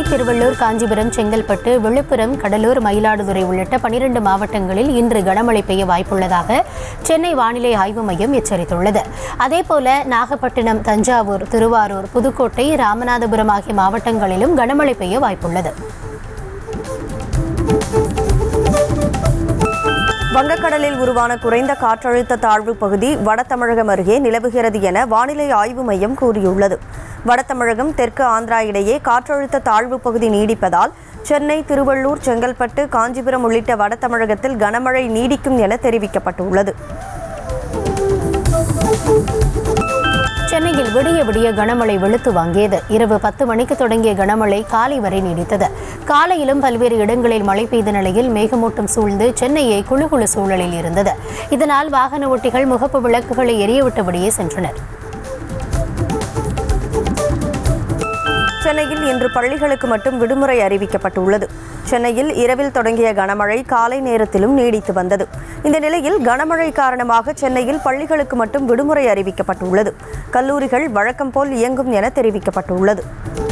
திருவள்ளூர் காஞ்சிபுரம் செங்கல்பட்டு விழுப்புரம் கடலூர் மயிலாடுதுறை உள்ளிட்ட பனிரெண்டு மாவட்டங்களில் இன்று கனமழை பெய்ய வாய்ப்புள்ளதாக சென்னை வானிலை ஆய்வு மையம் எச்சரித்துள்ளது அதேபோல நாகப்பட்டினம் தஞ்சாவூர் திருவாரூர் புதுக்கோட்டை ராமநாதபுரம் ஆகிய மாவட்டங்களிலும் கனமழை பெய்ய வாய்ப்புள்ளது வங்கக்கடலில் உருவான குறைந்த காற்றழுத்த தாழ்வு பகுதி வட தமிழகம் அருகே நிலவுகிறது என வானிலை ஆய்வு மையம் கூறியுள்ளது வட தமிழகம் தெற்கு ஆந்திரா இடையே காற்றழுத்த தாழ்வு பகுதி நீடிப்பதால் சென்னை திருவள்ளூர் செங்கல்பட்டு காஞ்சிபுரம் உள்ளிட்ட வட தமிழகத்தில் கனமழை நீடிக்கும் என தெரிவிக்கப்பட்டுள்ளது சென்னையில் விடிய விடிய கனமழை வெளுத்து வாங்கியது இரவு பத்து மணிக்கு தொடங்கிய கனமழை காலை வரை நீடித்தது காலையிலும் பல்வேறு இடங்களில் மழை பெய்த நிலையில் மேகமூட்டம் சூழ்ந்து சென்னையை குளுகுளு சூழலில் இருந்தது இதனால் வாகன ஓட்டிகள் முகப்பு விளக்குகளை எரியவிட்டபடியே சென்றனர் சென்னையில் இன்று பள்ளிகளுக்கு மட்டும் விடுமுறை அறிவிக்கப்பட்டுள்ளது சென்னையில் இரவில் தொடங்கிய கனமழை காலை நேரத்திலும் நீடித்து வந்தது இந்த நிலையில் கனமழை காரணமாக சென்னையில் பள்ளிகளுக்கு மட்டும் விடுமுறை அறிவிக்கப்பட்டுள்ளது கல்லூரிகள் வழக்கம் போல் இயங்கும் என தெரிவிக்கப்பட்டுள்ளது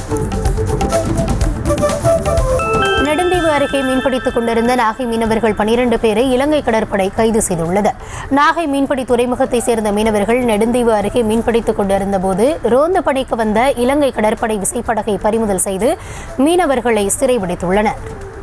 நெடுந்தீவு அருகே மீன்பிடித்துக் கொண்டிருந்த நாகை மீனவர்கள் பனிரெண்டு பேரை இலங்கை கடற்படை கைது செய்துள்ளது நாகை மீன்பிடி துறைமுகத்தை சேர்ந்த மீனவர்கள் நெடுந்தீவு அருகே மீன்பிடித்துக் கொண்டிருந்த போது ரோந்து பணிக்கு வந்த இலங்கை கடற்படை விசைப்படகை பறிமுதல் செய்து மீனவர்களை சிறைபிடித்துள்ளனர்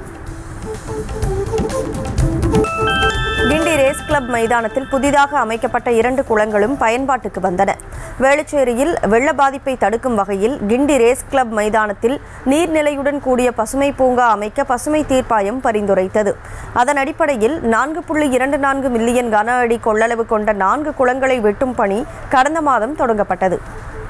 கிண்டி ரேஸ் கிளப் மைதானத்தில் புதிதாக அமைக்கப்பட்ட இரண்டு குளங்களும் பயன்பாட்டுக்கு வந்தன வேளச்சேரியில் வெள்ள பாதிப்பை தடுக்கும் வகையில் கிண்டி ரேஸ் கிளப் மைதானத்தில் நீர்நிலையுடன் கூடிய பசுமை பூங்கா அமைக்க பசுமை தீர்ப்பாயம் பரிந்துரைத்தது அதன் அடிப்படையில் நான்கு புள்ளி இரண்டு நான்கு மில்லியன் கன அடி கொள்ளளவு கொண்ட நான்கு குளங்களை வெட்டும் பணி கடந்த மாதம் தொடங்கப்பட்டது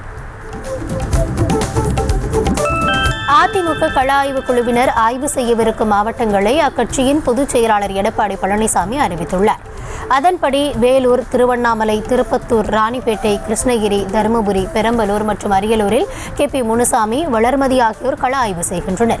அதிமுக கள ஆய்வு குழுவினர் ஆய்வு செய்யவிருக்கும் மாவட்டங்களை அக்கட்சியின் பொதுச் செயலாளர் எடப்பாடி பழனிசாமி அறிவித்துள்ளார் அதன்படி வேலூர் திருவண்ணாமலை திருப்பத்தூர் ராணிப்பேட்டை கிருஷ்ணகிரி தருமபுரி பெரம்பலூர் மற்றும் அரியலூரில் கே பி முனுசாமி வளர்மதி ஆகியோர் கள ஆய்வு செய்கின்றனர்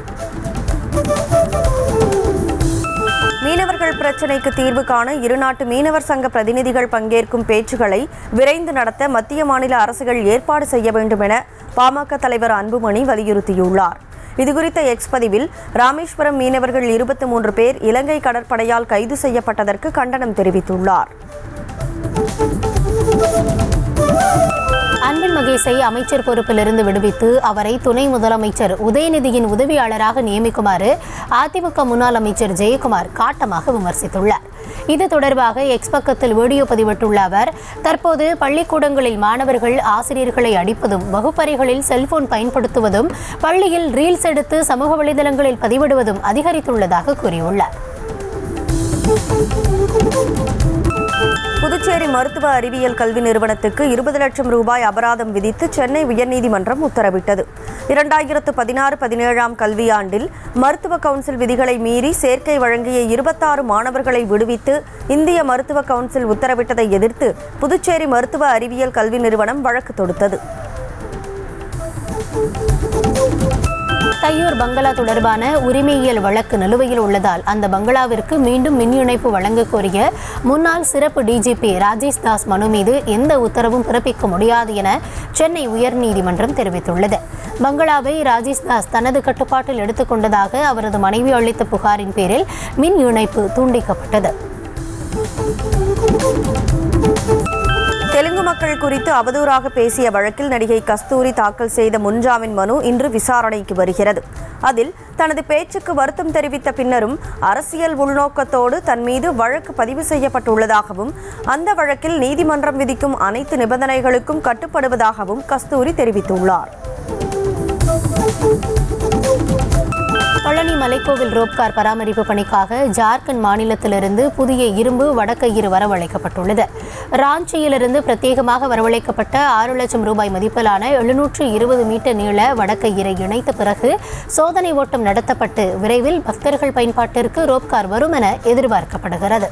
மீனவர்கள் பிரச்சினைக்கு தீர்வு காண இருநாட்டு மீனவர் சங்க பிரதிநிதிகள் பங்கேற்கும் பேச்சுக்களை விரைந்து நடத்த மத்திய மாநில அரசுகள் ஏற்பாடு செய்ய வேண்டும் என பாமக தலைவர் அன்புமணி வலியுறுத்தியுள்ளார் இதுகுறித்த எக்ஸ் பதிவில் ராமேஸ்வரம் மீனவர்கள் இருபத்தி மூன்று பேர் இலங்கை கடற்படையால் கைது செய்யப்பட்டதற்கு கண்டனம் தெரிவித்துள்ளார் அன்பில் மகேஷை அமைச்சர் பொறுப்பிலிருந்து விடுவித்து அவரை துணை முதலமைச்சர் உதயநிதியின் உதவியாளராக நியமிக்குமாறு அதிமுக முன்னாள் அமைச்சர் ஜெயக்குமார் காட்டமாக விமர்சித்துள்ளார் இது தொடர்பாக எக்ஸ் பக்கத்தில் வீடியோ பதிவிட்டுள்ள அவர் தற்போது பள்ளிக்கூடங்களில் மாணவர்கள் ஆசிரியர்களை அடிப்பதும் வகுப்பறைகளில் செல்போன் பயன்படுத்துவதும் பள்ளியில் ரீல்ஸ் எடுத்து சமூக வலைதளங்களில் பதிவிடுவதும் அதிகரித்துள்ளதாக கூறியுள்ளார் புதுச்சேரி மருத்துவ அறிவியல் கல்வி நிறுவனத்துக்கு இருபது லட்சம் ரூபாய் அபராதம் விதித்து சென்னை உயர்நீதிமன்றம் உத்தரவிட்டது இரண்டாயிரத்து பதினாறு பதினேழாம் கல்வியாண்டில் மருத்துவ கவுன்சில் விதிகளை மீறி சேர்க்கை வழங்கிய இருபத்தாறு மாணவர்களை விடுவித்து இந்திய மருத்துவ கவுன்சில் உத்தரவிட்டதை எதிர்த்து புதுச்சேரி மருத்துவ அறிவியல் கல்வி நிறுவனம் வழக்கு தொடுத்தது தையூர் பங்களா தொடர்பான உரிமையியல் வழக்கு நிலுவையில் உள்ளதால் அந்த பங்களாவிற்கு மீண்டும் மின் இணைப்பு வழங்க கோரிய முன்னாள் சிறப்பு டிஜிபி ராஜேஷ் தாஸ் மனு மீது எந்த உத்தரவும் பிறப்பிக்க முடியாது என சென்னை உயர்நீதிமன்றம் தெரிவித்துள்ளது பங்களாவை ராஜேஷ் தாஸ் தனது கட்டுப்பாட்டில் எடுத்துக்கொண்டதாக அவரது மனைவி அளித்த புகாரின் பேரில் மின் இணைப்பு துண்டிக்கப்பட்டது தெலுங்கு மக்கள் குறித்து அவதூறாக பேசிய வழக்கில் நடிகை கஸ்தூரி தாக்கல் செய்த முன்ஜாமீன் மனு இன்று விசாரணைக்கு வருகிறது அதில் தனது பேச்சுக்கு வருத்தம் தெரிவித்த பின்னரும் அரசியல் உள்நோக்கத்தோடு தன் மீது வழக்கு பதிவு செய்யப்பட்டுள்ளதாகவும் அந்த வழக்கில் நீதிமன்றம் விதிக்கும் அனைத்து நிபந்தனைகளுக்கும் கட்டுப்படுவதாகவும் கஸ்தூரி தெரிவித்துள்ளார் பழனி மலைக்கோவில் ரோப்கார் பராமரிப்பு பணிக்காக ஜார்க்கண்ட் மாநிலத்திலிருந்து புதிய இரும்பு வடக்கயிறு வரவழைக்கப்பட்டுள்ளது ராஞ்சியிலிருந்து பிரத்யேகமாக வரவழைக்கப்பட்ட ஆறு லட்சம் ரூபாய் மதிப்பிலான எழுநூற்று இருபது மீட்டர் நீள வடக்கயிறை இணைத்த பிறகு சோதனை ஓட்டம் நடத்தப்பட்டு விரைவில் பக்தர்கள் பயன்பாட்டிற்கு ரோப்கார் வரும் என எதிர்பார்க்கப்படுகிறது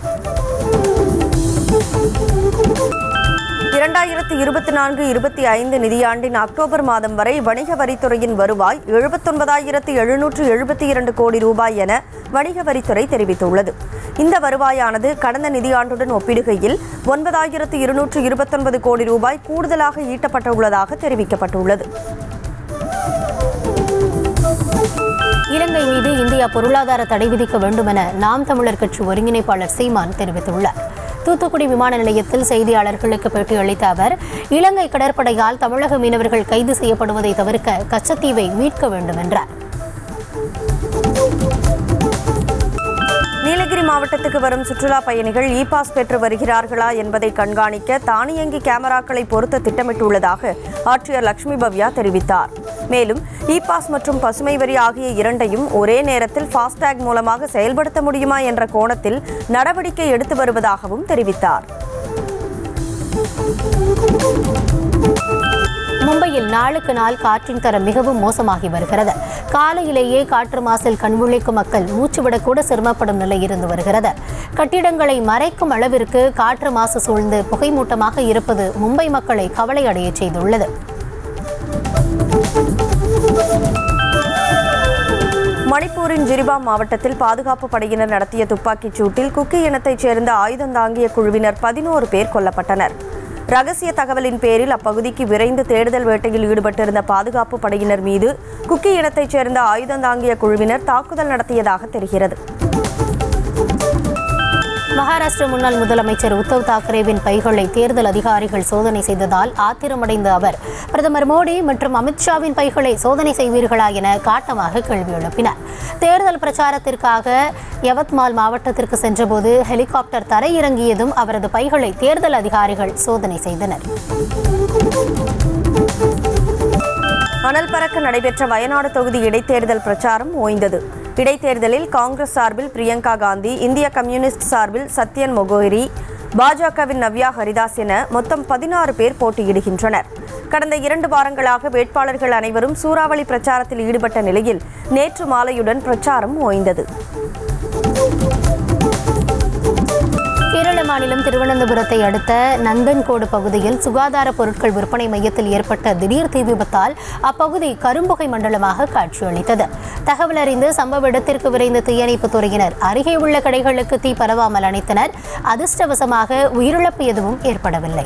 இரண்டாயிரத்தி இருபத்தி நான்கு இருபத்தி ஐந்து நிதியாண்டின் அக்டோபர் மாதம் வரை வணிக வரித்துறையின் வருவாய் எழுபத்தொன்பதாயிரத்து எழுநூற்று எழுபத்தி இரண்டு கோடி ரூபாய் என வணிக வரித்துறை தெரிவித்துள்ளது இந்த வருவாயானது கடந்த நிதியாண்டுடன் ஒப்பிடுகையில் ஒன்பதாயிரத்து இருநூற்று இருபத்தொன்பது கோடி ரூபாய் கூடுதலாக ஈட்டப்பட்டுள்ளதாக தெரிவிக்கப்பட்டுள்ளது இலங்கை மீது இந்தியா பொருளாதார தடை விதிக்க வேண்டுமென நாம் தமிழர் கட்சி ஒருங்கிணைப்பாளர் சீமான் தெரிவித்துள்ளார் தூத்துக்குடி விமான நிலையத்தில் செய்தியாளர்களுக்கு பேட்டியளித்த அவர் இலங்கை கடற்படையால் தமிழக மீனவர்கள் கைது செய்யப்படுவதை தவிர்க்க கச்சத்தீவை மீட்க வேண்டும் என்றார் நீலகிரி மாவட்டத்துக்கு வரும் சுற்றுலா பயணிகள் இ பாஸ் பெற்று வருகிறார்களா என்பதை கண்காணிக்க தானியங்கி கேமராக்களை பொருத்த திட்டமிட்டுள்ளதாக ஆட்சியர் லட்சுமி பவ்யா தெரிவித்தார் மேலும் இ பாஸ் மற்றும் பசுமை வரி ஆகிய இரண்டையும் ஒரே நேரத்தில் ஃபாஸ்டேக் மூலமாக செயல்படுத்த முடியுமா என்ற கோணத்தில் நடவடிக்கை எடுத்து வருவதாகவும் தெரிவித்தார் மும்பையில் நாளுக்கு நாள் காற்றின் தரம் மிகவும் மோசமாகி வருகிறது காலையிலேயே காற்று மாசில் கண்விழிக்கும் மக்கள் மூச்சுவிடக்கூட சிரமப்படும் நிலை இருந்து வருகிறது கட்டிடங்களை மறைக்கும் அளவிற்கு காற்று மாசு சூழ்ந்து புகைமூட்டமாக இருப்பது மும்பை மக்களை கவலை அடைய செய்துள்ளது மணிப்பூரின் ஜிரிபாம் மாவட்டத்தில் பாதுகாப்பு படையினர் நடத்திய துப்பாக்கிச் சூட்டில் குக்கி இனத்தைச் சேர்ந்த ஆயுதம் தாங்கிய குழுவினர் பதினோரு பேர் கொல்லப்பட்டனர் ரகசிய தகவலின் பேரில் அப்பகுதிக்கு விரைந்து தேடுதல் வேட்டையில் ஈடுபட்டிருந்த பாதுகாப்பு படையினர் மீது குக்கி இனத்தைச் சேர்ந்த ஆயுதம் தாங்கிய குழுவினர் தாக்குதல் நடத்தியதாக தெரிகிறது மகாராஷ்டிர முன்னாள் முதலமைச்சர் உத்தவ் தாக்கரேவின் பைகளை தேர்தல் அதிகாரிகள் சோதனை செய்ததால் ஆத்திரமடைந்த அவர் பிரதமர் மோடி மற்றும் அமித்ஷாவின் பைகளை சோதனை செய்வீர்களா என காட்டமாக கேள்வி எழுப்பினார் தேர்தல் பிரச்சாரத்திற்காக யவத்மால் மாவட்டத்திற்கு சென்றபோது ஹெலிகாப்டர் தரையிறங்கியதும் அவரது பைகளை தேர்தல் அதிகாரிகள் சோதனை செய்தனர் அனல் பறக்க நடைபெற்ற வயநாடு தொகுதி இடைத்தேர்தல் பிரச்சாரம் ஓய்ந்தது இடைத்தேர்தலில் காங்கிரஸ் சார்பில் பிரியங்கா காந்தி இந்திய கம்யூனிஸ்ட் சார்பில் சத்யன் மொகோரி பாஜகவின் நவ்யா ஹரிதாஸ் என மொத்தம் பதினாறு பேர் போட்டியிடுகின்றனர் கடந்த இரண்டு வாரங்களாக வேட்பாளர்கள் அனைவரும் சூறாவளி பிரச்சாரத்தில் ஈடுபட்ட நிலையில் நேற்று மாலையுடன் பிரச்சாரம் ஓய்ந்தது கேரள மாநிலம் திருவனந்தபுரத்தை அடுத்த நந்தன்கோடு பகுதியில் சுகாதார பொருட்கள் விற்பனை மையத்தில் ஏற்பட்ட திடீர் தீ விபத்தால் அப்பகுதி கரும்புகை மண்டலமாக காட்சியளித்தது தகவல் அறிந்து சம்பவ இடத்திற்கு விரைந்த தீயணைப்புத் துறையினர் அருகே உள்ள கடைகளுக்கு தீ பரவாமல் அணைத்தனர் அதிர்ஷ்டவசமாக உயிரிழப்பு எதுவும் ஏற்படவில்லை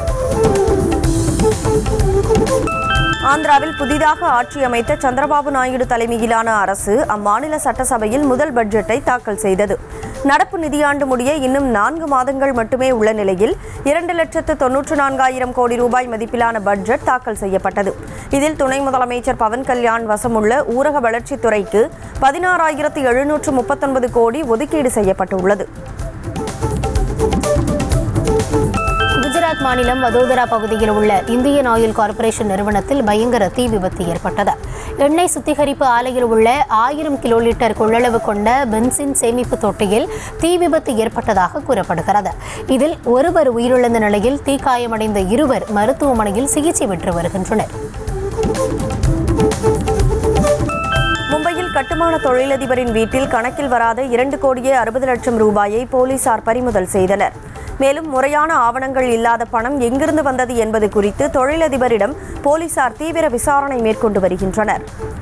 ஆந்திராவில் புதிதாக ஆட்சி அமைத்த சந்திரபாபு நாயுடு தலைமையிலான அரசு அம்மாநில சட்டசபையில் முதல் பட்ஜெட்டை தாக்கல் செய்தது நடப்பு நிதியாண்டு முடிய இன்னும் நான்கு மாதங்கள் மட்டுமே உள்ள நிலையில் இரண்டு லட்சத்து தொன்னூற்று நான்காயிரம் கோடி ரூபாய் மதிப்பிலான பட்ஜெட் தாக்கல் செய்யப்பட்டது இதில் துணை முதலமைச்சர் பவன் கல்யாண் வசமுள்ள ஊரக வளர்ச்சித்துறைக்கு பதினாறாயிரத்து எழுநூற்று முப்பத்தொன்பது கோடி ஒதுக்கீடு செய்யப்பட்டுள்ளது குஜராத் மாநிலம் வதோதரா பகுதியில் உள்ள இந்தியன் ஆயில் கார்ப்பரேஷன் நிறுவனத்தில் பயங்கர தீ விபத்து ஏற்பட்டது எண்ணெய் சுத்திகரிப்பு ஆலையில் உள்ள ஆயிரம் கிலோ லிட்டர் கொள்ளளவு கொண்ட பென்சின் சேமிப்பு தொட்டியில் தீ விபத்து ஏற்பட்டதாக கூறப்படுகிறது இதில் ஒருவர் உயிரிழந்த நிலையில் தீக்காயமடைந்த இருவர் மருத்துவமனையில் சிகிச்சை பெற்று வருகின்றனர் மும்பையில் கட்டுமான தொழிலதிபரின் வீட்டில் கணக்கில் வராத இரண்டு கோடியே அறுபது லட்சம் ரூபாயை போலீசார் பறிமுதல் செய்தனர் மேலும் முறையான ஆவணங்கள் இல்லாத பணம் எங்கிருந்து வந்தது என்பது குறித்து தொழிலதிபரிடம் போலீசார் தீவிர விசாரணை மேற்கொண்டு வருகின்றனர்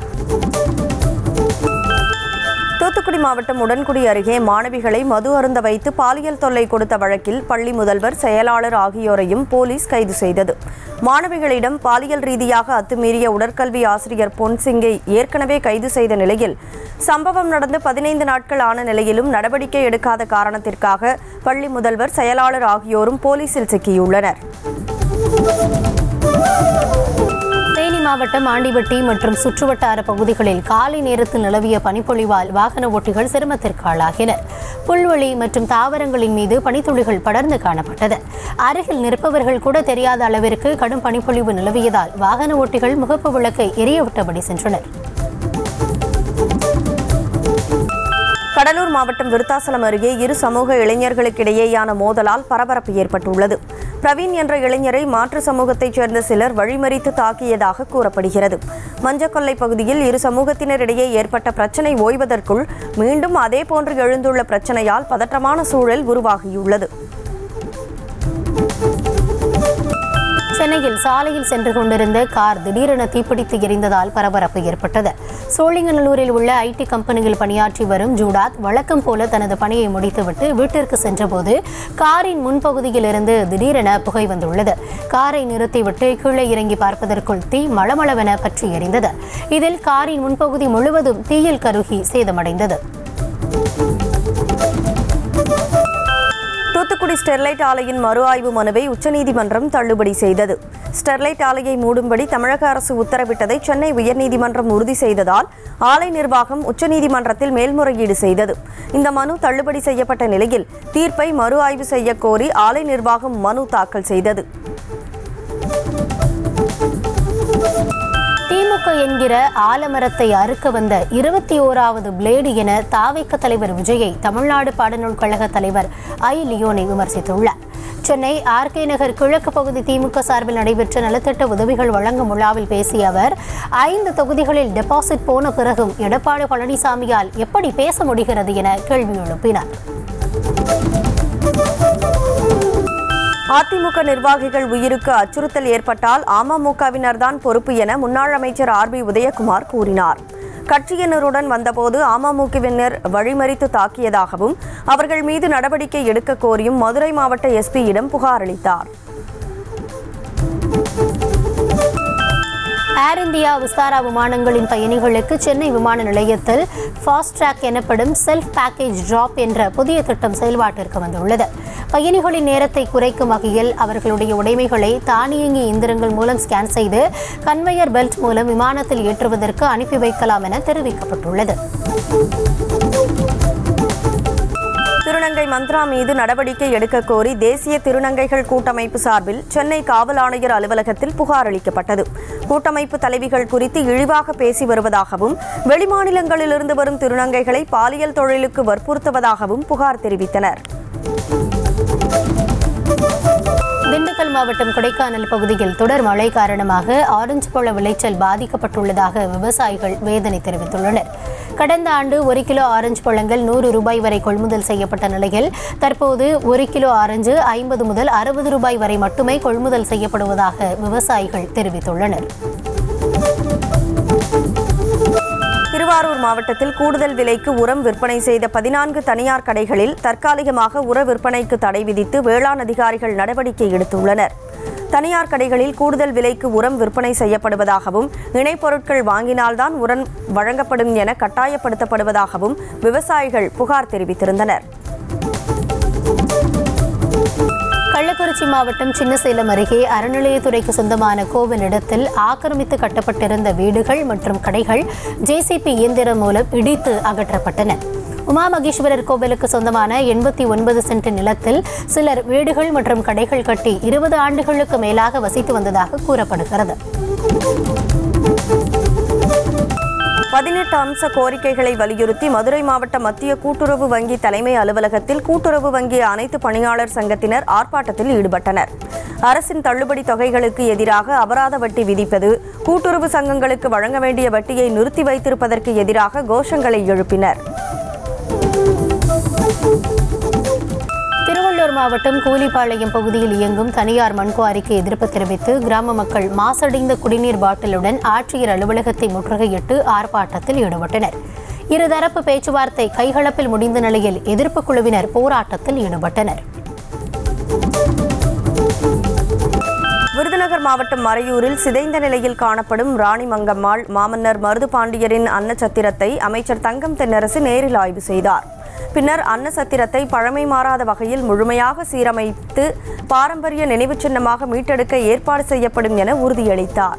தூத்துக்குடி மாவட்டம் உடன்குடி அருகே மாணவிகளை மது அருந்த வைத்து பாலியல் தொல்லை கொடுத்த வழக்கில் பள்ளி முதல்வர் செயலாளர் ஆகியோரையும் போலீஸ் கைது செய்தது மாணவிகளிடம் பாலியல் ரீதியாக அத்துமீறிய உடற்கல்வி ஆசிரியர் பொன்சிங்கை ஏற்கனவே கைது செய்த நிலையில் சம்பவம் நடந்து பதினைந்து நாட்கள் ஆன நிலையிலும் நடவடிக்கை எடுக்காத காரணத்திற்காக பள்ளி முதல்வர் செயலாளர் ஆகியோரும் போலீசில் சிக்கியுள்ளனர் தேனி மாவட்டம் ஆண்டிவட்டி மற்றும் சுற்றுவட்டார பகுதிகளில் காலை நேரத்தில் நிலவிய பனிப்பொழிவால் வாகன ஓட்டிகள் சிரமத்திற்கு ஆளாகினர் புல்வெளி மற்றும் தாவரங்களின் மீது பனித்துளிகள் படர்ந்து காணப்பட்டது அருகில் நிற்பவர்கள் கூட தெரியாத அளவிற்கு கடும் பனிப்பொழிவு நிலவியதால் வாகன ஓட்டிகள் முகப்பு விளக்கை எரியவிட்டபடி சென்றனர் கடலூர் மாவட்டம் விருத்தாசலம் அருகே இரு சமூக இளைஞர்களுக்கிடையேயான மோதலால் பரபரப்பு ஏற்பட்டுள்ளது பிரவீன் என்ற இளைஞரை மாற்று சமூகத்தைச் சேர்ந்த சிலர் வழிமறித்து தாக்கியதாக கூறப்படுகிறது மஞ்சக்கொல்லை பகுதியில் இரு சமூகத்தினரிடையே ஏற்பட்ட பிரச்சனை ஓய்வதற்குள் மீண்டும் அதே போன்று எழுந்துள்ள பிரச்சனையால் பதற்றமான சூழல் உருவாகியுள்ளது சென்னையில் சாலையில் சென்று கொண்டிருந்த கார் திடீரென தீப்பிடித்து எரிந்ததால் பரபரப்பு ஏற்பட்டது சோழிங்கநல்லூரில் உள்ள ஐடி கம்பெனியில் பணியாற்றி வரும் ஜூடாத் வழக்கம் போல தனது பணியை முடித்துவிட்டு வீட்டிற்கு சென்றபோது காரின் முன்பகுதியில் இருந்து திடீரென புகை வந்துள்ளது காரை நிறுத்திவிட்டு கீழே இறங்கி பார்ப்பதற்குள் தீ மளமளவென பற்றி எரிந்தது இதில் காரின் முன்பகுதி முழுவதும் தீயில் கருகி சேதமடைந்தது தூத்துக்குடி ஸ்டெர்லைட் ஆலையின் மறு ஆய்வு மனுவை உச்சநீதிமன்றம் தள்ளுபடி செய்தது ஸ்டெர்லைட் ஆலையை மூடும்படி தமிழக அரசு உத்தரவிட்டதை சென்னை உயர்நீதிமன்றம் உறுதி செய்ததால் ஆலை நிர்வாகம் உச்சநீதிமன்றத்தில் மேல்முறையீடு செய்தது இந்த மனு தள்ளுபடி செய்யப்பட்ட நிலையில் தீர்ப்பை மறு ஆய்வு செய்ய கோரி ஆலை நிர்வாகம் மனு தாக்கல் செய்தது திமுக என்கிற ஆலமரத்தை அறுக்க வந்த இருபத்தி ஓராவது பிளேடு என தாவைக்க தலைவர் விஜயை தமிழ்நாடு பாடநூல் கழக தலைவர் ஐ லியோனை விமர்சித்துள்ளார் சென்னை ஆர்கே நகர் கிழக்கு பகுதி திமுக சார்பில் நடைபெற்ற நலத்திட்ட உதவிகள் வழங்கும் விழாவில் பேசிய அவர் ஐந்து தொகுதிகளில் டெபாசிட் போன பிறகும் எடப்பாடி பழனிசாமியால் எப்படி பேச முடிகிறது என கேள்வி எழுப்பினார் அதிமுக நிர்வாகிகள் உயிருக்கு அச்சுறுத்தல் ஏற்பட்டால் அமமுகவினர்தான் பொறுப்பு என முன்னாள் அமைச்சர் ஆர் பி உதயகுமார் கூறினார் கட்சியினருடன் வந்தபோது அமமுகவினர் வழிமறித்து தாக்கியதாகவும் அவர்கள் மீது நடவடிக்கை எடுக்க கோரியும் மதுரை மாவட்ட எஸ்பியிடம் புகார் அளித்தார் ஏர் இந்தியா விஸ்தாரா விமானங்களின் பயணிகளுக்கு சென்னை விமான நிலையத்தில் ஃபாஸ்ட் ட்ராக் எனப்படும் செல்ஃப் பேக்கேஜ் டிராப் என்ற புதிய திட்டம் செயல்பாட்டிற்கு வந்துள்ளது பயணிகளின் நேரத்தை குறைக்கும் வகையில் அவர்களுடைய உடைமைகளை தானியங்கி இயந்திரங்கள் மூலம் ஸ்கேன் செய்து கன்வேயர் பெல்ட் மூலம் விமானத்தில் ஏற்றுவதற்கு அனுப்பி வைக்கலாம் என தெரிவிக்கப்பட்டுள்ளது திருநங்கை மந்த்ரா மீது நடவடிக்கை எடுக்க கோரி தேசிய திருநங்கைகள் கூட்டமைப்பு சார்பில் சென்னை காவல் ஆணையர் அலுவலகத்தில் புகார் அளிக்கப்பட்டது கூட்டமைப்பு தலைவிகள் குறித்து இழிவாக பேசி வருவதாகவும் வெளிமாநிலங்களிலிருந்து வரும் திருநங்கைகளை பாலியல் தொழிலுக்கு வற்புறுத்துவதாகவும் புகார் தெரிவித்தனர் திண்டுக்கல் மாவட்டம் கொடைக்கானல் பகுதியில் தொடர் மழை காரணமாக ஆரஞ்சு பழ விளைச்சல் பாதிக்கப்பட்டுள்ளதாக விவசாயிகள் வேதனை தெரிவித்துள்ளனர் கடந்த ஆண்டு ஒரு கிலோ ஆரஞ்சு பழங்கள் நூறு ரூபாய் வரை கொள்முதல் செய்யப்பட்ட நிலையில் தற்போது ஒரு கிலோ ஆரஞ்சு ஐம்பது முதல் அறுபது ரூபாய் வரை மட்டுமே கொள்முதல் செய்யப்படுவதாக விவசாயிகள் தெரிவித்துள்ளனர் திருவாரூர் மாவட்டத்தில் கூடுதல் விலைக்கு உரம் விற்பனை செய்த பதினான்கு தனியார் கடைகளில் தற்காலிகமாக உர விற்பனைக்கு தடை விதித்து வேளாண் அதிகாரிகள் நடவடிக்கை எடுத்துள்ளனர் தனியார் கடைகளில் கூடுதல் விலைக்கு உரம் விற்பனை செய்யப்படுவதாகவும் இணைப்பொருட்கள் வாங்கினால்தான் உரம் வழங்கப்படும் என கட்டாயப்படுத்தப்படுவதாகவும் விவசாயிகள் புகார் தெரிவித்திருந்தனர் கள்ளக்குறிச்சி மாவட்டம் சின்னசேலம் அருகே அறநிலையத்துறைக்கு சொந்தமான கோவில் இடத்தில் ஆக்கிரமித்து கட்டப்பட்டிருந்த வீடுகள் மற்றும் கடைகள் ஜேசிபி இயந்திரம் மூலம் இடித்து அகற்றப்பட்டன உமா மகேஸ்வரர் கோவிலுக்கு சொந்தமான எண்பத்தி ஒன்பது சென்ட் நிலத்தில் சிலர் வீடுகள் மற்றும் கடைகள் கட்டி இருபது ஆண்டுகளுக்கு மேலாக வசித்து வந்ததாக கூறப்படுகிறது பதினெட்டு அம்ச கோரிக்கைகளை வலியுறுத்தி மதுரை மாவட்ட மத்திய கூட்டுறவு வங்கி தலைமை அலுவலகத்தில் கூட்டுறவு வங்கி அனைத்து பணியாளர் சங்கத்தினர் ஆர்ப்பாட்டத்தில் ஈடுபட்டனர் அரசின் தள்ளுபடி தொகைகளுக்கு எதிராக அபராத வட்டி விதிப்பது கூட்டுறவு சங்கங்களுக்கு வழங்க வேண்டிய வட்டியை நிறுத்தி வைத்திருப்பதற்கு எதிராக கோஷங்களை எழுப்பினர் திருவள்ளூர் மாவட்டம் கூலிப்பாளையம் பகுதியில் இயங்கும் தனியார் மண்குவாரிக்கு எதிர்ப்பு தெரிவித்து கிராம மக்கள் மாசடைந்த குடிநீர் பாட்டிலுடன் ஆட்சியர் அலுவலகத்தை முற்றுகையிட்டு ஆர்ப்பாட்டத்தில் ஈடுபட்டனர் இருதரப்பு பேச்சுவார்த்தை கைகலப்பில் முடிந்த நிலையில் எதிர்ப்பு குழுவினர் போராட்டத்தில் ஈடுபட்டனர் விருதுநகர் மாவட்டம் மறையூரில் சிதைந்த நிலையில் காணப்படும் ராணி மங்கம்மாள் மாமன்னர் மருது பாண்டியரின் அன்னச்சத்திரத்தை அமைச்சர் தங்கம் தென்னரசு நேரில் ஆய்வு செய்தார் பின்னர் அன்னசத்திரத்தை பழமை மாறாத வகையில் முழுமையாக சீரமைத்து பாரம்பரிய நினைவுச் சின்னமாக மீட்டெடுக்க ஏற்பாடு செய்யப்படும் என உறுதியளித்தார்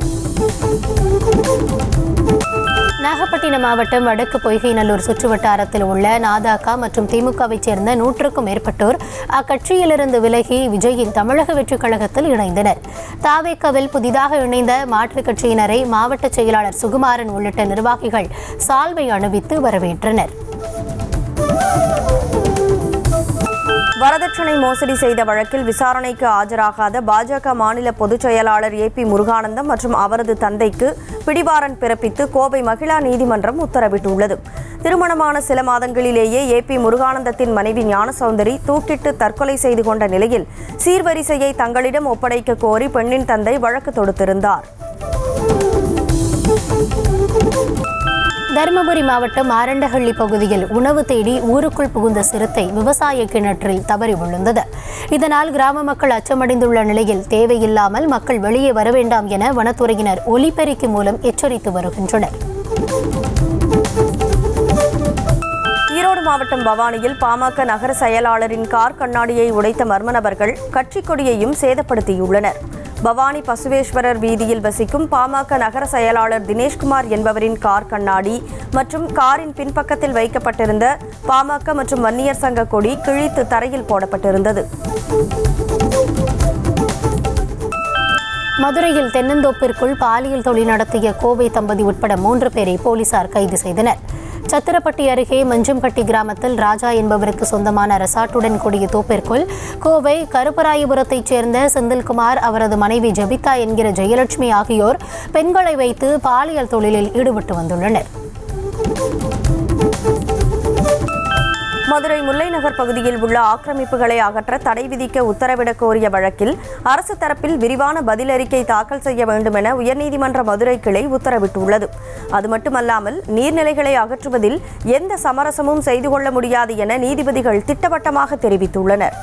நாகப்பட்டினம் மாவட்டம் வடக்கு பொய்கைநல்லூர் சுற்றுவட்டாரத்தில் உள்ள நாதாக்கா மற்றும் திமுகவைச் சேர்ந்த நூற்றுக்கும் மேற்பட்டோர் அக்கட்சியிலிருந்து விலகி விஜயின் தமிழக வெற்றிக் கழகத்தில் இணைந்தனர் தாவேக்காவில் புதிதாக இணைந்த மாற்றுக் கட்சியினரை மாவட்ட செயலாளர் சுகுமாரன் உள்ளிட்ட நிர்வாகிகள் சால்வை அணிவித்து வரவேற்றனர் வரதட்சணை மோசடி செய்த வழக்கில் விசாரணைக்கு ஆஜராகாத பாஜக மாநில பொதுச் செயலாளர் ஏ பி முருகானந்தம் மற்றும் அவரது தந்தைக்கு பிடிவாரண்ட் பிறப்பித்து கோவை மகிழா நீதிமன்றம் உத்தரவிட்டுள்ளது திருமணமான சில மாதங்களிலேயே ஏ பி முருகானந்தத்தின் மனைவி ஞானசௌந்தரி தூக்கிட்டு தற்கொலை செய்து கொண்ட நிலையில் சீர்வரிசையை தங்களிடம் ஒப்படைக்க கோரி பெண்ணின் தந்தை வழக்கு தொடுத்திருந்தார் தருமபுரி மாவட்டம் ஆரண்டஹள்ளி பகுதியில் உணவு தேடி ஊருக்குள் புகுந்த சிறுத்தை விவசாய கிணற்றில் தவறி விழுந்தது இதனால் கிராம மக்கள் அச்சமடைந்துள்ள நிலையில் தேவையில்லாமல் மக்கள் வெளியே வர வேண்டாம் என வனத்துறையினர் ஒலிபெருக்கி மூலம் எச்சரித்து வருகின்றனர் ஈரோடு மாவட்டம் பவானியில் பாமக நகர செயலாளரின் கார் கண்ணாடியை உடைத்த மர்ம நபர்கள் கட்சிக் கொடியையும் சேதப்படுத்தியுள்ளனர் பவானி பசுவேஸ்வரர் வீதியில் வசிக்கும் பாமக நகர செயலாளர் தினேஷ்குமார் என்பவரின் கார் கண்ணாடி மற்றும் காரின் பின்பக்கத்தில் வைக்கப்பட்டிருந்த பாமக மற்றும் வன்னியர் சங்க கொடி கிழித்து தரையில் போடப்பட்டிருந்தது மதுரையில் தென்னந்தோப்பிற்குள் பாலியல் தொழில் நடத்திய கோவை தம்பதி உட்பட மூன்று பேரை போலீசார் கைது செய்தனர் சத்திரப்பட்டி அருகே மஞ்சம்பட்டி கிராமத்தில் ராஜா என்பவருக்கு சொந்தமான ரெசார்ட்டுடன் கூடிய தோப்பிற்குள் கோவை கருப்பராயபுரத்தைச் சேர்ந்த செந்தில்குமார் அவரது மனைவி ஜபிதா என்கிற ஜெயலட்சுமி ஆகியோர் பெண்களை வைத்து பாலியல் தொழிலில் ஈடுபட்டு வந்துள்ளனர் மதுரை முல்லை நகர் பகுதியில் உள்ள ஆக்கிரமிப்புகளை அகற்ற தடை விதிக்க உத்தரவிடக் கோரிய வழக்கில் அரசு தரப்பில் விரிவான பதிலறிக்கை தாக்கல் செய்ய வேண்டும் என உயர்நீதிமன்ற மதுரை கிளை உத்தரவிட்டுள்ளது அது மட்டுமல்லாமல் நீர்நிலைகளை அகற்றுவதில் எந்த சமரசமும் செய்து கொள்ள முடியாது என நீதிபதிகள் திட்டவட்டமாக தெரிவித்துள்ளனர்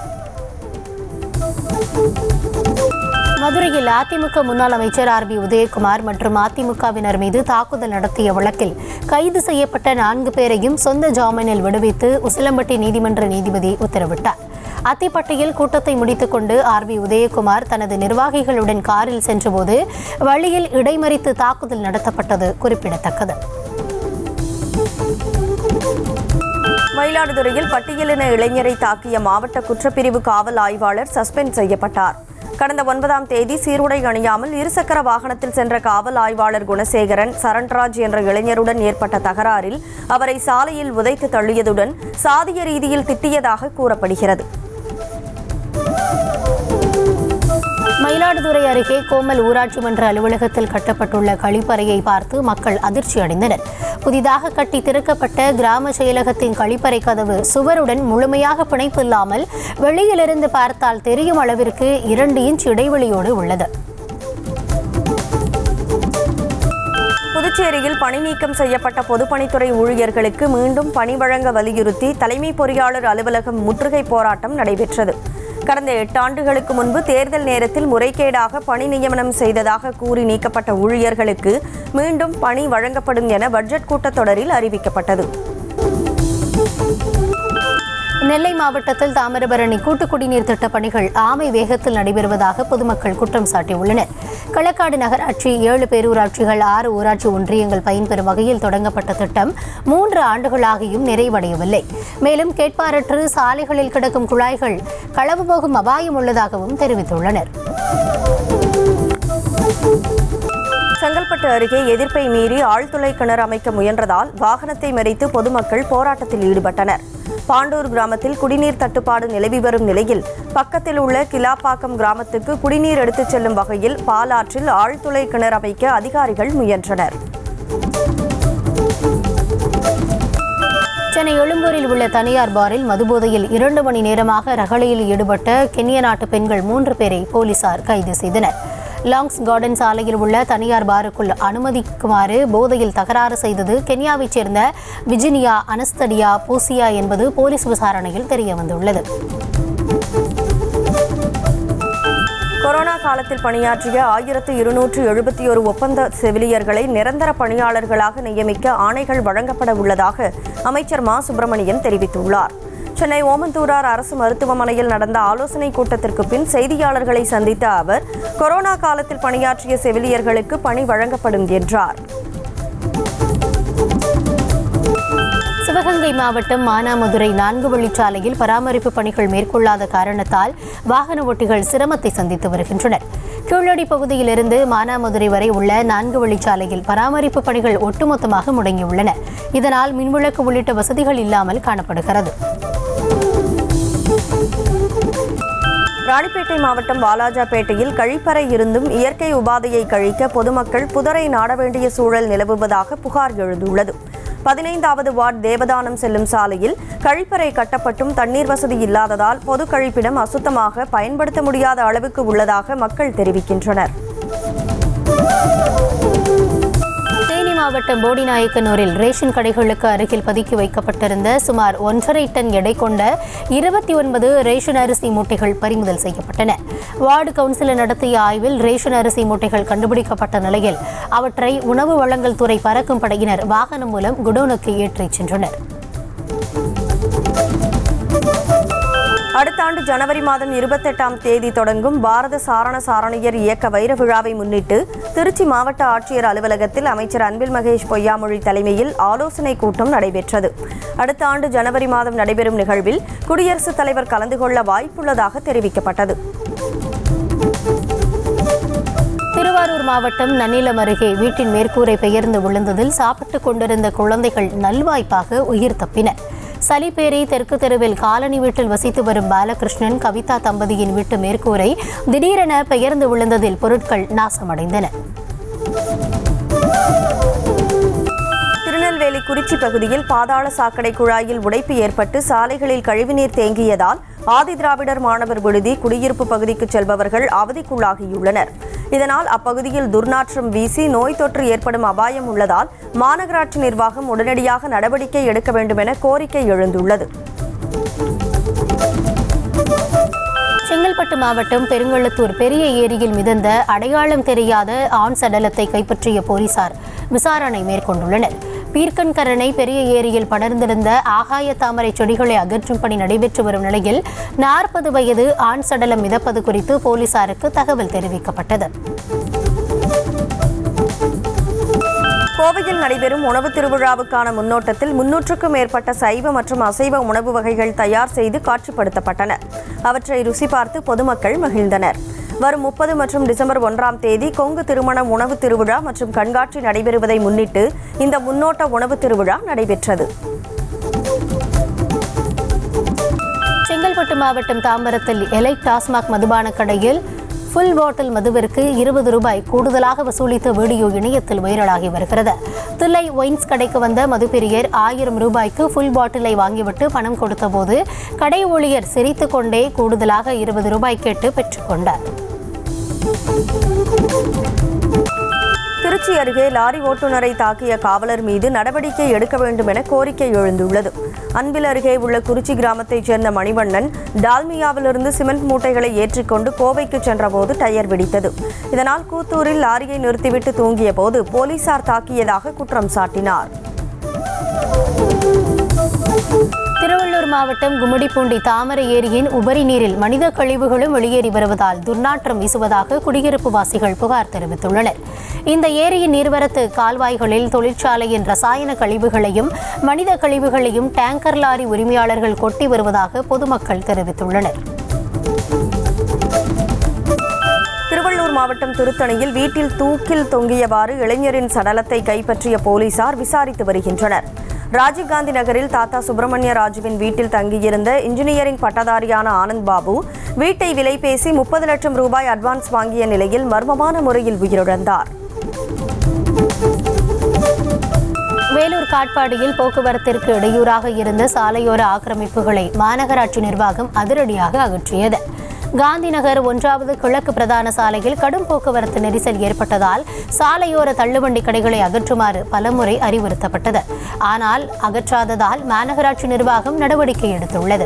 மதுரையில் அதிமுக முன்னாள் அமைச்சர் ஆர் பி உதயகுமார் மற்றும் அதிமுகவினர் மீது தாக்குதல் நடத்திய வழக்கில் கைது செய்யப்பட்ட நான்கு பேரையும் சொந்த ஜாமீனில் விடுவித்து உசிலம்பட்டி நீதிமன்ற நீதிபதி உத்தரவிட்டார் அத்திப்பட்டியில் கூட்டத்தை முடித்துக்கொண்டு ஆர் பி உதயகுமார் தனது நிர்வாகிகளுடன் காரில் சென்றபோது வழியில் இடைமறித்து தாக்குதல் நடத்தப்பட்டது குறிப்பிடத்தக்கது மயிலாடுதுறையில் பட்டியலின இளைஞரை தாக்கிய மாவட்ட குற்றப்பிரிவு காவல் ஆய்வாளர் சஸ்பெண்ட் செய்யப்பட்டார் கடந்த ஒன்பதாம் தேதி சீருடை அணியாமல் இருசக்கர வாகனத்தில் சென்ற காவல் ஆய்வாளர் குணசேகரன் சரண்ராஜ் என்ற இளைஞருடன் ஏற்பட்ட தகராறில் அவரை சாலையில் உதைத்து தள்ளியதுடன் சாதிய ரீதியில் திட்டியதாக கூறப்படுகிறது மயிலாடுதுறை அருகே கோமல் ஊராட்சி மன்ற அலுவலகத்தில் கட்டப்பட்டுள்ள கழிப்பறையை பார்த்து மக்கள் அதிர்ச்சி அடைந்தனர் புதிதாக கட்டி திறக்கப்பட்ட கிராம செயலகத்தின் கழிப்பறை கதவு சுவருடன் முழுமையாக பிணைப்பு இல்லாமல் வெளியிலிருந்து பார்த்தால் தெரியும் அளவிற்கு இரண்டு இன்ச் இடைவெளியோடு உள்ளது புதுச்சேரியில் பணி நீக்கம் செய்யப்பட்ட பொதுப்பணித்துறை ஊழியர்களுக்கு மீண்டும் பணி வழங்க வலியுறுத்தி தலைமை பொறியாளர் அலுவலகம் முற்றுகை போராட்டம் நடைபெற்றது கடந்த எட்டு ஆண்டுகளுக்கு முன்பு தேர்தல் நேரத்தில் முறைகேடாக பணி நியமனம் செய்ததாக கூறி நீக்கப்பட்ட ஊழியர்களுக்கு மீண்டும் பணி வழங்கப்படும் என பட்ஜெட் கூட்டத்தொடரில் அறிவிக்கப்பட்டது நெல்லை மாவட்டத்தில் தாமிரபரணி கூட்டு குடிநீர் திட்டப் பணிகள் ஆமை வேகத்தில் நடைபெறுவதாக பொதுமக்கள் குற்றம் சாட்டியுள்ளனர் களக்காடு நகராட்சி ஏழு பேரூராட்சிகள் ஆறு ஊராட்சி ஒன்றியங்கள் பயன்பெறும் வகையில் தொடங்கப்பட்ட திட்டம் மூன்று ஆண்டுகளாகியும் நிறைவடையவில்லை மேலும் கேட்பாரற்று சாலைகளில் கிடக்கும் குழாய்கள் களவு போகும் அபாயம் உள்ளதாகவும் தெரிவித்துள்ளனர் செங்கல்பட்டு அருகே எதிர்ப்பை மீறி ஆழ்துளை கிணறு அமைக்க முயன்றதால் வாகனத்தை மறித்து பொதுமக்கள் போராட்டத்தில் ஈடுபட்டனர் பாண்டூர் கிராமத்தில் குடிநீர் தட்டுப்பாடு நிலவி வரும் நிலையில் பக்கத்தில் உள்ள கிலாப்பாக்கம் கிராமத்துக்கு குடிநீர் எடுத்துச் செல்லும் வகையில் பாலாற்றில் ஆழ்துளை கிணறு அமைக்க அதிகாரிகள் முயன்றனர் சென்னை எழும்பூரில் உள்ள தனியார் பாரில் மதுபோதையில் இரண்டு மணி நேரமாக ரகளையில் ஈடுபட்ட கென்ய நாட்டு பெண்கள் மூன்று பேரை போலீசார் கைது செய்தனர் லாங்ஸ் கார்டன் சாலையில் உள்ள தனியார் பாருக்குள் அனுமதிக்குமாறு போதையில் தகராறு செய்தது கென்யாவைச் சேர்ந்த விஜினியா அனஸ்தடியா பூசியா என்பது போலீஸ் விசாரணையில் தெரியவந்துள்ளது கொரோனா காலத்தில் பணியாற்றிய ஆயிரத்து இருநூற்று எழுபத்தி ஒரு ஒப்பந்த செவிலியர்களை நிரந்தர பணியாளர்களாக நியமிக்க ஆணைகள் வழங்கப்பட உள்ளதாக அமைச்சர் மா சுப்பிரமணியன் தெரிவித்துள்ளார் சென்னை ஓமந்தூரார் அரசு மருத்துவமனையில் நடந்த ஆலோசனைக் கூட்டத்திற்கு பின் செய்தியாளர்களை சந்தித்த அவர் கொரோனா காலத்தில் பணியாற்றிய செவிலியர்களுக்கு பணி வழங்கப்படும் என்றார் சிவகங்கை மாவட்டம் மானாமதுரை நான்கு வழிச்சாலையில் பராமரிப்பு பணிகள் மேற்கொள்ளாத காரணத்தால் வாகன ஓட்டிகள் சிரமத்தை சந்தித்து வருகின்றனர் கீழடி பகுதியிலிருந்து மானாமதுரை வரை உள்ள நான்கு வழிச்சாலையில் பராமரிப்பு பணிகள் ஒட்டுமொத்தமாக முடங்கியுள்ளன இதனால் மின்விளக்கு உள்ளிட்ட வசதிகள் இல்லாமல் காணப்படுகிறது ராணிப்பேட்டை மாவட்டம் வாலாஜாபேட்டையில் கழிப்பறை இருந்தும் இயற்கை உபாதையை கழிக்க பொதுமக்கள் புதரை நாட வேண்டிய சூழல் நிலவுவதாக புகார் எழுந்துள்ளது பதினைந்தாவது வார்டு தேவதானம் செல்லும் சாலையில் கழிப்பறை கட்டப்பட்டும் தண்ணீர் வசதி இல்லாததால் பொது கழிப்பிடம் அசுத்தமாக பயன்படுத்த முடியாத அளவுக்கு உள்ளதாக மக்கள் தெரிவிக்கின்றனர் தேனி மாவட்டம் போடிநாயக்கனூரில் ரேஷன் கடைகளுக்கு அருகில் பதுக்கி வைக்கப்பட்டிருந்த சுமார் ஒன்றரை டன் எடை கொண்ட இருபத்தி ஒன்பது ரேஷன் அரிசி மூட்டைகள் பறிமுதல் செய்யப்பட்டன வார்டு கவுன்சிலர் நடத்திய ஆய்வில் ரேஷன் அரிசி மூட்டைகள் கண்டுபிடிக்கப்பட்ட நிலையில் அவற்றை உணவு வழங்கல் துறை பறக்கும் படையினர் வாகனம் மூலம் குடோனுக்கு ஏற்றிச் சென்றனர் அடுத்த ஆண்டு ஜனவரி மாதம் இருபத்தெட்டாம் தேதி தொடங்கும் பாரத சாரண சாரணியர் இயக்க வைர விழாவை முன்னிட்டு திருச்சி மாவட்ட ஆட்சியர் அலுவலகத்தில் அமைச்சர் அன்பில் மகேஷ் பொய்யாமொழி தலைமையில் ஆலோசனை கூட்டம் நடைபெற்றது அடுத்த ஆண்டு ஜனவரி மாதம் நடைபெறும் நிகழ்வில் குடியரசுத் தலைவர் கலந்து கொள்ள வாய்ப்புள்ளதாக தெரிவிக்கப்பட்டது திருவாரூர் மாவட்டம் நன்னிலம் அருகே வீட்டின் மேற்கூரை பெயர்ந்து விழுந்ததில் சாப்பிட்டுக் கொண்டிருந்த குழந்தைகள் நல்வாய்ப்பாக உயிர் தப்பின சலிப்பேரி தெற்கு தெருவில் காலனி வீட்டில் வசித்து வரும் பாலகிருஷ்ணன் கவிதா தம்பதியின் வீட்டு மேற்கூரை திடீரென பெயர்ந்து விழுந்ததில் பொருட்கள் நாசமடைந்தன திருநெல்வேலி குறிச்சி பகுதியில் பாதாள சாக்கடை குழாயில் உடைப்பு ஏற்பட்டு சாலைகளில் கழிவுநீர் தேங்கியதால் ஆதிதிராவிடர் மாணவர் விடுதி குடியிருப்பு பகுதிக்கு செல்பவர்கள் அவதிக்குள்ளாகியுள்ளனர் இதனால் அப்பகுதியில் துர்நாற்றம் வீசி நோய் தொற்று ஏற்படும் அபாயம் உள்ளதால் மாநகராட்சி நிர்வாகம் உடனடியாக நடவடிக்கை எடுக்க வேண்டும் என கோரிக்கை எழுந்துள்ளது செங்கல்பட்டு மாவட்டம் பெருங்கள்ளத்தூர் பெரிய ஏரியில் மிதந்த அடையாளம் தெரியாத ஆண் சடலத்தை கைப்பற்றிய போலீசார் விசாரணை மேற்கொண்டுள்ளனர் பீர்க்கன்கரணை பெரிய ஏரியில் படர்ந்திருந்த ஆகாய தாமரை செடிகளை அகற்றும் பணி நடைபெற்று வரும் நிலையில் நாற்பது வயது ஆண் சடலம் மிதப்பது குறித்து போலீசாருக்கு தகவல் தெரிவிக்கப்பட்டது கோவையில் நடைபெறும் உணவு திருவிழாவுக்கான முன்னோட்டத்தில் முன்னூற்றுக்கும் மேற்பட்ட சைவ மற்றும் அசைவ உணவு வகைகள் தயார் செய்து காட்சிப்படுத்தப்பட்டன அவற்றை ருசி பார்த்து பொதுமக்கள் மகிழ்ந்தனர் வரும் முப்பது மற்றும் டிசம்பர் ஒன்றாம் தேதி கொங்கு திருமணம் உணவு திருவிழா மற்றும் கண்காட்சி நடைபெறுவதை முன்னிட்டு இந்த முன்னோட்ட உணவு திருவிழா நடைபெற்றது செங்கல்பட்டு மாவட்டம் தாம்பரத்தில் எலை டாஸ்மாக் மதுபான கடையில் ஃபுல் பாட்டில் மதுவிற்கு இருபது ரூபாய் கூடுதலாக வசூலித்த வீடியோ இணையத்தில் வைரலாகி வருகிறது தில்லை ஒயின்ஸ் கடைக்கு வந்த மதுப்பிரியர் ஆயிரம் ரூபாய்க்கு ஃபுல் பாட்டிலை வாங்கிவிட்டு பணம் கொடுத்தபோது கடை ஊழியர் சிரித்துக் கொண்டே கூடுதலாக இருபது ரூபாய் கேட்டு பெற்றுக்கொண்டார் திருச்சி அருகே லாரி ஓட்டுநரை தாக்கிய காவலர் மீது நடவடிக்கை எடுக்க வேண்டும் என கோரிக்கை எழுந்துள்ளது அன்பில் அருகே உள்ள குறிச்சி கிராமத்தைச் சேர்ந்த மணிவண்ணன் டால்மியாவிலிருந்து சிமெண்ட் மூட்டைகளை ஏற்றிக்கொண்டு கோவைக்கு சென்றபோது டயர் வெடித்தது இதனால் கூத்தூரில் லாரியை நிறுத்திவிட்டு தூங்கிய போது போலீசார் தாக்கியதாக குற்றம் சாட்டினார் திருவள்ளூர் மாவட்டம் கும்மிடிப்பூண்டி தாமரை ஏரியின் உபரி நீரில் மனித கழிவுகளும் வெளியேறி வருவதால் துர்நாற்றம் வீசுவதாக குடியிருப்பு வாசிகள் புகார் தெரிவித்துள்ளனர் இந்த ஏரியின் நீர்வரத்து கால்வாய்களில் தொழிற்சாலையின் ரசாயன கழிவுகளையும் மனித கழிவுகளையும் டேங்கர் லாரி உரிமையாளர்கள் கொட்டி வருவதாக பொதுமக்கள் தெரிவித்துள்ளனர் திருவள்ளூர் மாவட்டம் திருத்தணியில் வீட்டில் தூக்கில் தொங்கியவாறு இளைஞரின் சடலத்தை கைப்பற்றிய போலீசார் விசாரித்து வருகின்றனர் ராஜீவ்காந்தி நகரில் தாத்தா சுப்பிரமணிய ராஜுவின் வீட்டில் தங்கியிருந்த இன்ஜினியரிங் பட்டதாரியான ஆனந்த் பாபு வீட்டை விலை பேசி முப்பது லட்சம் ரூபாய் அட்வான்ஸ் வாங்கிய நிலையில் மர்மமான முறையில் உயிரிழந்தார் வேலூர் காட்பாடியில் போக்குவரத்திற்கு இடையூறாக இருந்த சாலையோர ஆக்கிரமிப்புகளை மாநகராட்சி நிர்வாகம் அதிரடியாக அகற்றியது காந்திநகர் ஒன்றாவது கிழக்கு பிரதான சாலையில் கடும் போக்குவரத்து நெரிசல் ஏற்பட்டதால் சாலையோர தள்ளுவண்டி கடைகளை அகற்றுமாறு பலமுறை அறிவுறுத்தப்பட்டது ஆனால் அகற்றாததால் மாநகராட்சி நிர்வாகம் நடவடிக்கை எடுத்துள்ளது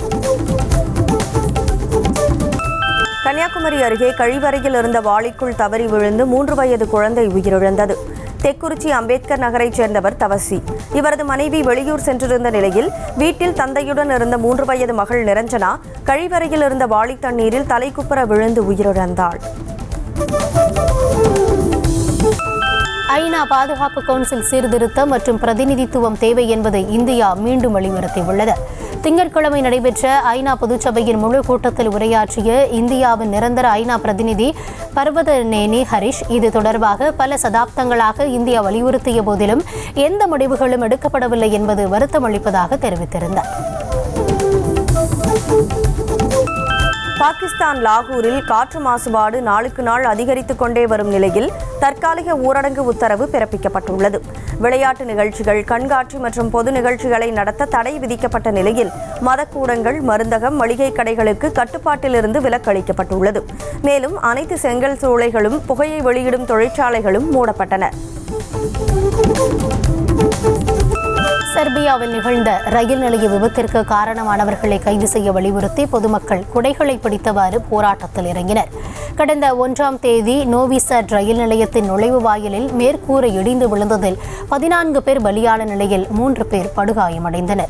கன்னியாகுமரி அருகே கழிவறையில் இருந்த வாளிக்குள் தவறி விழுந்து மூன்று வயது குழந்தை உயிரிழந்தது தெக்குறிச்சி அம்பேத்கர் நகரைச் சேர்ந்தவர் தவசி இவரது மனைவி வெளியூர் சென்றிருந்த நிலையில் வீட்டில் தந்தையுடன் இருந்த மூன்று வயது மகள் நிரஞ்சனா கழிவறையில் இருந்த வாளி தண்ணீரில் தலைக்குப்புற விழுந்து உயிரிழந்தாள் ஐநா பாதுகாப்பு கவுன்சில் சீர்திருத்தம் மற்றும் பிரதிநிதித்துவம் தேவை என்பதை இந்தியா மீண்டும் வலியுறுத்தியுள்ளது திங்கட்கிழமை நடைபெற்ற ஐநா பொதுச்சபையின் முழு கூட்டத்தில் உரையாற்றிய இந்தியாவின் நிரந்தர ஐநா பிரதிநிதி பர்வதநேனி ஹரிஷ் இது தொடர்பாக பல சதாப்தங்களாக இந்தியா வலியுறுத்திய போதிலும் எந்த முடிவுகளும் எடுக்கப்படவில்லை என்பது வருத்தமளிப்பதாக தெரிவித்திருந்தார் பாகிஸ்தான் லாகூரில் காற்று மாசுபாடு நாளுக்கு நாள் அதிகரித்துக் கொண்டே வரும் நிலையில் தற்காலிக ஊரடங்கு உத்தரவு பிறப்பிக்கப்பட்டுள்ளது விளையாட்டு நிகழ்ச்சிகள் கண்காட்சி மற்றும் பொது நிகழ்ச்சிகளை நடத்த தடை விதிக்கப்பட்ட நிலையில் மதக்கூடங்கள் மருந்தகம் மளிகை கடைகளுக்கு கட்டுப்பாட்டிலிருந்து விலக்களிக்கப்பட்டுள்ளது மேலும் அனைத்து செங்கல் சூளைகளும் புகையை வெளியிடும் தொழிற்சாலைகளும் மூடப்பட்டன செர்பியாவில் நிகழ்ந்த ரயில் நிலைய விபத்திற்கு காரணமானவர்களை கைது செய்ய வலியுறுத்தி பொதுமக்கள் குடைகளை பிடித்தவாறு போராட்டத்தில் இறங்கினர் கடந்த ஒன்றாம் தேதி நோவிசட் ரயில் நிலையத்தின் நுழைவு வாயிலில் மேற்கூரை இடிந்து விழுந்ததில் பதினான்கு பேர் பலியான நிலையில் மூன்று பேர் படுகாயமடைந்தனர்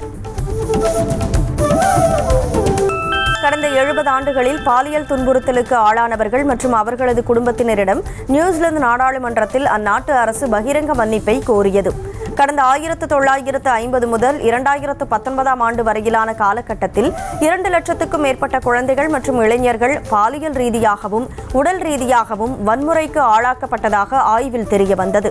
கடந்த எழுபது ஆண்டுகளில் பாலியல் துன்புறுத்தலுக்கு ஆளானவர்கள் மற்றும் அவர்களது குடும்பத்தினரிடம் நியூசிலாந்து நாடாளுமன்றத்தில் அந்நாட்டு அரசு பகிரங்க மன்னிப்பை கோரியது கடந்த ஆயிரத்து தொள்ளாயிரத்து ஐம்பது முதல் இரண்டாயிரத்து பத்தொன்பதாம் ஆண்டு வரையிலான காலகட்டத்தில் இரண்டு லட்சத்துக்கும் மேற்பட்ட குழந்தைகள் மற்றும் இளைஞர்கள் பாலியல் ரீதியாகவும் உடல் ரீதியாகவும் வன்முறைக்கு ஆளாக்கப்பட்டதாக ஆய்வில் தெரியவந்தது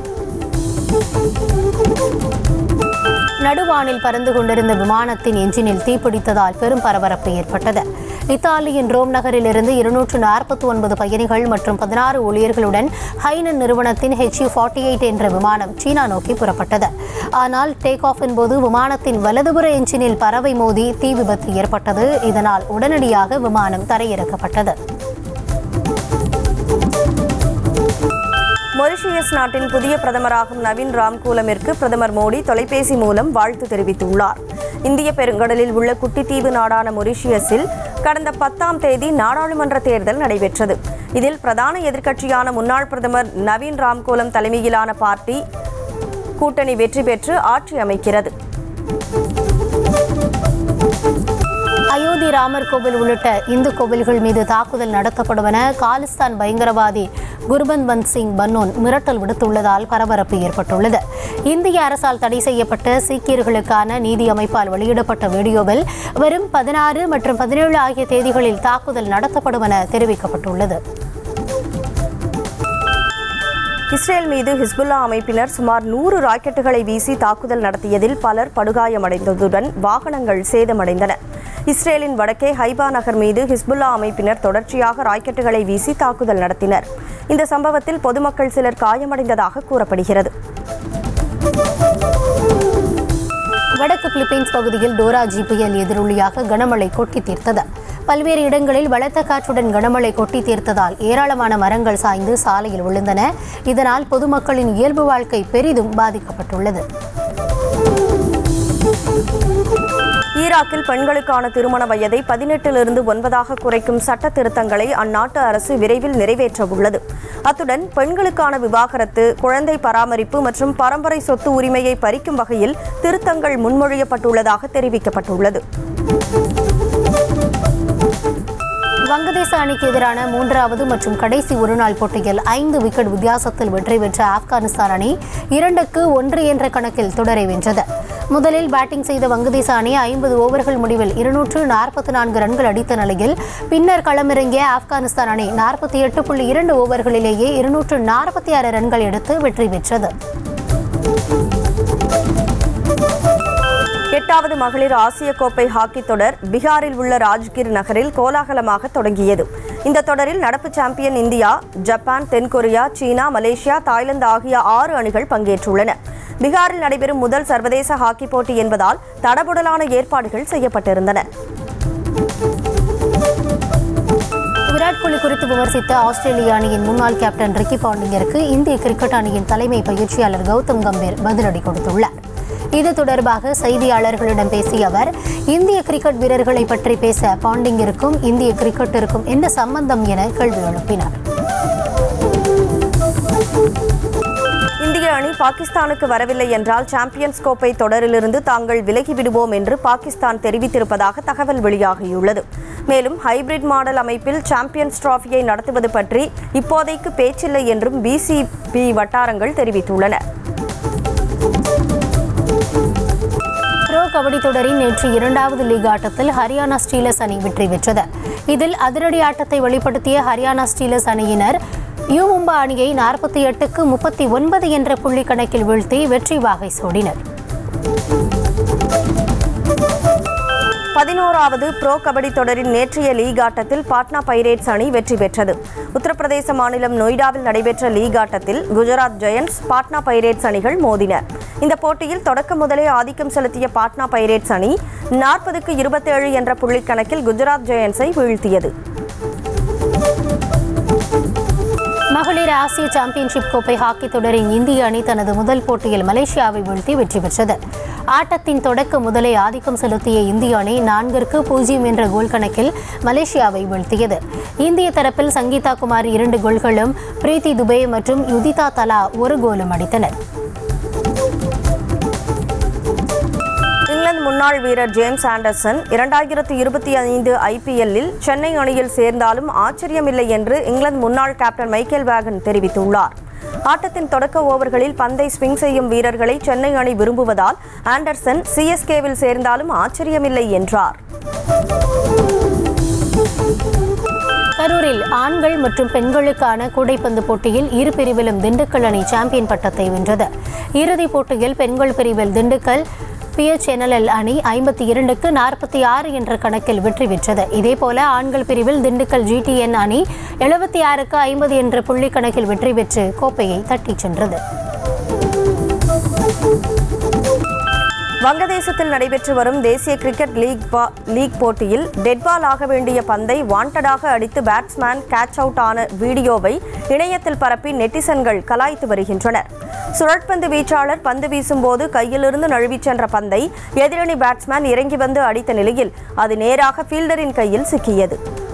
நடுவானில் பறந்து கொண்டிருந்த விமானத்தின் என்ஜினில் தீப்பிடித்ததால் பெரும் பரபரப்பு ஏற்பட்டது இத்தாலியின் ரோம் நகரிலிருந்து இருநூற்று நாற்பத்தி ஒன்பது பயணிகள் மற்றும் பதினாறு ஊழியர்களுடன் ஹைனன் நிறுவனத்தின் ஹெச்யூ ஃபார்ட்டி எயிட் என்ற விமானம் சீனா நோக்கி புறப்பட்டது ஆனால் டேக் ஆஃபின் போது விமானத்தின் வலதுபுற என்ஜினில் பறவை மோதி தீ விபத்து ஏற்பட்டது இதனால் உடனடியாக விமானம் தரையிறக்கப்பட்டது மொரிஷியஸ் நாட்டின் புதிய பிரதமராகும் நவீன் ராம்கூலமிற்கு பிரதமர் மோடி தொலைபேசி மூலம் வாழ்த்து தெரிவித்துள்ளார் இந்திய பெருங்கடலில் உள்ள குட்டித்தீவு நாடான மொரிஷியஸில் கடந்த பத்தாம் தேதி நாடாளுமன்ற தேர்தல் நடைபெற்றது இதில் பிரதான எதிர்க்கட்சியான முன்னாள் பிரதமர் நவீன் ராம்கூலம் தலைமையிலான பார்ட்டி கூட்டணி வெற்றி பெற்று ஆட்சி அமைக்கிறது அயோத்தி ராமர் கோவில் உள்ளிட்ட இந்து கோவில்கள் மீது தாக்குதல் நடத்தப்படுவன காலிஸ்தான் பயங்கரவாதி குர்பந்த் சிங் பன்னோன் மிரட்டல் விடுத்துள்ளதால் பரபரப்பு ஏற்பட்டுள்ளது இந்திய அரசால் தடை செய்யப்பட்ட சீக்கியர்களுக்கான நீதி அமைப்பால் வெளியிடப்பட்ட வீடியோவில் வரும் பதினாறு மற்றும் பதினேழு ஆகிய தேதிகளில் தாக்குதல் நடத்தப்படும் என தெரிவிக்கப்பட்டுள்ளது இஸ்ரேல் மீது ஹிஸ்புல்லா அமைப்பினர் சுமார் நூறு ராக்கெட்டுகளை வீசி தாக்குதல் நடத்தியதில் பலர் படுகாயமடைந்ததுடன் வாகனங்கள் சேதமடைந்தன இஸ்ரேலின் வடக்கே ஹைபா நகர் மீது ஹிஸ்புல்லா அமைப்பினர் தொடர்ச்சியாக ராக்கெட்டுகளை வீசி தாக்குதல் நடத்தினர் இந்த சம்பவத்தில் பொதுமக்கள் சிலர் காயமடைந்ததாக கூறப்படுகிறது வடக்கு பிலிப்பைன்ஸ் பகுதியில் டோரா ஜி புயல் எதிரொலியாக கனமழை கொட்டி தீர்த்தது பல்வேறு இடங்களில் பலத்த காற்றுடன் கனமழை கொட்டி தீர்த்ததால் ஏராளமான மரங்கள் சாய்ந்து சாலையில் விழுந்தன இதனால் பொதுமக்களின் இயல்பு வாழ்க்கை பெரிதும் பாதிக்கப்பட்டுள்ளது ஈராக்கில் பெண்களுக்கான திருமண வயதை பதினெட்டிலிருந்து ஒன்பதாக குறைக்கும் சட்ட திருத்தங்களை அந்நாட்டு அரசு விரைவில் நிறைவேற்ற உள்ளது அத்துடன் பெண்களுக்கான விவாகரத்து குழந்தை பராமரிப்பு மற்றும் பரம்பரை சொத்து உரிமையை பறிக்கும் வகையில் திருத்தங்கள் முன்மொழியப்பட்டுள்ளதாக தெரிவிக்கப்பட்டுள்ளது வங்கதேச அணிக்கு எதிரான மூன்றாவது மற்றும் கடைசி ஒருநாள் போட்டியில் ஐந்து விக்கெட் வித்தியாசத்தில் வெற்றி பெற்ற ஆப்கானிஸ்தான் அணி இரண்டுக்கு ஒன்று என்ற கணக்கில் தொடரை வென்றது முதலில் பேட்டிங் செய்த வங்கதேச அணி ஐம்பது ஓவர்கள் முடிவில் இருநூற்று நாற்பத்தி நான்கு ரன்கள் அடித்த நிலையில் பின்னர் களமிறங்கிய ஆப்கானிஸ்தான் அணி நாற்பத்தி எட்டு புள்ளி இரண்டு ஓவர்களிலேயே இருநூற்று நாற்பத்தி ஆறு ரன்கள் எடுத்து வெற்றி பெற்றது எட்டாவது மகளிர் ஆசிய கோப்பை ஹாக்கி தொடர் பீகாரில் உள்ள ராஜ்கிர் நகரில் கோலாகலமாக தொடங்கியது இந்த தொடரில் நடப்பு சாம்பியன் இந்தியா ஜப்பான் தென்கொரியா சீனா மலேசியா தாய்லாந்து ஆகிய ஆறு அணிகள் பங்கேற்றுள்ளன பீகாரில் நடைபெறும் முதல் சர்வதேச ஹாக்கி போட்டி என்பதால் தடபுடலான ஏற்பாடுகள் செய்யப்பட்டிருந்தன விராட் கோலி குறித்து விமர்சித்த ஆஸ்திரேலிய அணியின் முன்னாள் கேப்டன் ரிக்கி பாண்டிங்கருக்கு இந்திய கிரிக்கெட் அணியின் தலைமை பயிற்சியாளர் கௌதம் கம்பீர் பதிலடி கொடுத்துள்ளார் இது தொடர்பாக செய்தியாளர்களிடம் பேசிய அவர் இந்திய கிரிக்கெட் வீரர்களை பற்றி பேச பாண்டிங்கிற்கும் இந்திய கிரிக்கெட்டிற்கும் என்ன சம்பந்தம் என கேள்வி எழுப்பினார் இந்திய அணி பாகிஸ்தானுக்கு வரவில்லை என்றால் சாம்பியன்ஸ் கோப்பை தொடரிலிருந்து தாங்கள் விலகி விடுவோம் என்று பாகிஸ்தான் தெரிவித்திருப்பதாக தகவல் வெளியாகியுள்ளது மேலும் ஹைபிரிட் மாடல் அமைப்பில் சாம்பியன்ஸ் டிராஃபியை நடத்துவது பற்றி இப்போதைக்கு பேச்சில்லை என்றும் பிசிபி வட்டாரங்கள் தெரிவித்துள்ளன ப்ரோ கபடி தொடரின் நேற்று இரண்டாவது லீக் ஆட்டத்தில் ஹரியானா ஸ்டீலர்ஸ் அணி வெற்றி பெற்றது இதில் அதிரடி ஆட்டத்தை வெளிப்படுத்திய ஹரியானா ஸ்டீலர்ஸ் அணியினர் யூ மும்பா அணியை நாற்பத்தி எட்டுக்கு முப்பத்தி ஒன்பது என்ற புள்ளி கணக்கில் வீழ்த்தி வெற்றி வாகை சூடினர் பதினோராவது ப்ரோ கபடி தொடரின் நேற்றைய லீக் ஆட்டத்தில் பாட்னா பைரேட்ஸ் அணி வெற்றி பெற்றது உத்தரப்பிரதேச மாநிலம் நொய்டாவில் நடைபெற்ற லீக் ஆட்டத்தில் குஜராத் ஜெயண்ட்ஸ் பாட்னா பைரேட்ஸ் அணிகள் மோதின இந்த போட்டியில் தொடக்க முதலே ஆதிக்கம் செலுத்திய பாட்னா பைரேட்ஸ் அணி நாற்பதுக்கு இருபத்தேழு என்ற புள்ளி கணக்கில் குஜராத் ஜெயண்ட்ஸை வீழ்த்தியது மகளிர் ஆசிய சாம்பியன்ஷிப் கோப்பை ஹாக்கி தொடரின் இந்திய அணி தனது முதல் போட்டியில் மலேசியாவை வீழ்த்தி வெற்றி பெற்றது ஆட்டத்தின் தொடக்க முதலே ஆதிக்கம் செலுத்திய இந்திய அணி நான்கிற்கு பூஜ்ஜியம் என்ற கோல் கணக்கில் மலேசியாவை வீழ்த்தியது இந்திய தரப்பில் சங்கீதா குமார் இரண்டு கோல்களும் பிரீத்தி துபே மற்றும் யுதிதா தலா ஒரு கோலும் அடித்தனர் இங்கிலாந்து முன்னாள் வீரர் ஜேம்ஸ் ஆண்டர்சன் இரண்டாயிரத்து இருபத்தி ஐந்து ஐபிஎல்லில் சென்னை அணியில் சேர்ந்தாலும் ஆச்சரியமில்லை என்று இங்கிலாந்து முன்னாள் கேப்டன் மைக்கேல் வேகன் தெரிவித்துள்ளார் ஆட்டத்தின் தொடக்க ஓவர்களில் பந்தை ஸ்விங் செய்யும் வீரர்களை சென்னை அணி விரும்புவதால் ஆண்டர்சன் சிஎஸ்கேவில் சேர்ந்தாலும் ஆச்சரியமில்லை என்றார் கரூரில் ஆண்கள் மற்றும் பெண்களுக்கான கூடைப்பந்து போட்டியில் இரு பிரிவிலும் திண்டுக்கல் அணி சாம்பியன் பட்டத்தை வென்றது இறுதிப் போட்டியில் பெண்கள் பிரிவில் திண்டுக்கல் பிஎச்என்எல்எல் அணி ஐம்பத்தி இரண்டுக்கு நாற்பத்தி ஆறு என்ற கணக்கில் வெற்றி பெற்றது இதேபோல ஆண்கள் பிரிவில் திண்டுக்கல் ஜிடிஎன் அணி எழுபத்தி ஆறுக்கு ஐம்பது என்ற புள்ளி கணக்கில் வெற்றி பெற்று கோப்பையை தட்டிச் சென்றது வங்கதேசத்தில் நடைபெற்று வரும் தேசிய கிரிக்கெட் லீக் பா- லீக் போட்டியில் டெட் பால் ஆக வேண்டிய பந்தை வாண்டடாக அடித்து பேட்ஸ்மேன் கேட்ச் அவுட் ஆன வீடியோவை இணையத்தில் பரப்பி நெட்டிசன்கள் கலாய்த்து வருகின்றனர் சுழற்பந்து வீச்சாளர் பந்து வீசும்போது கையிலிருந்து நழுவிச் சென்ற பந்தை எதிரணி பேட்ஸ்மேன் இறங்கி வந்து அடித்த நிலையில் அது நேராக ஃபீல்டரின் கையில் சிக்கியது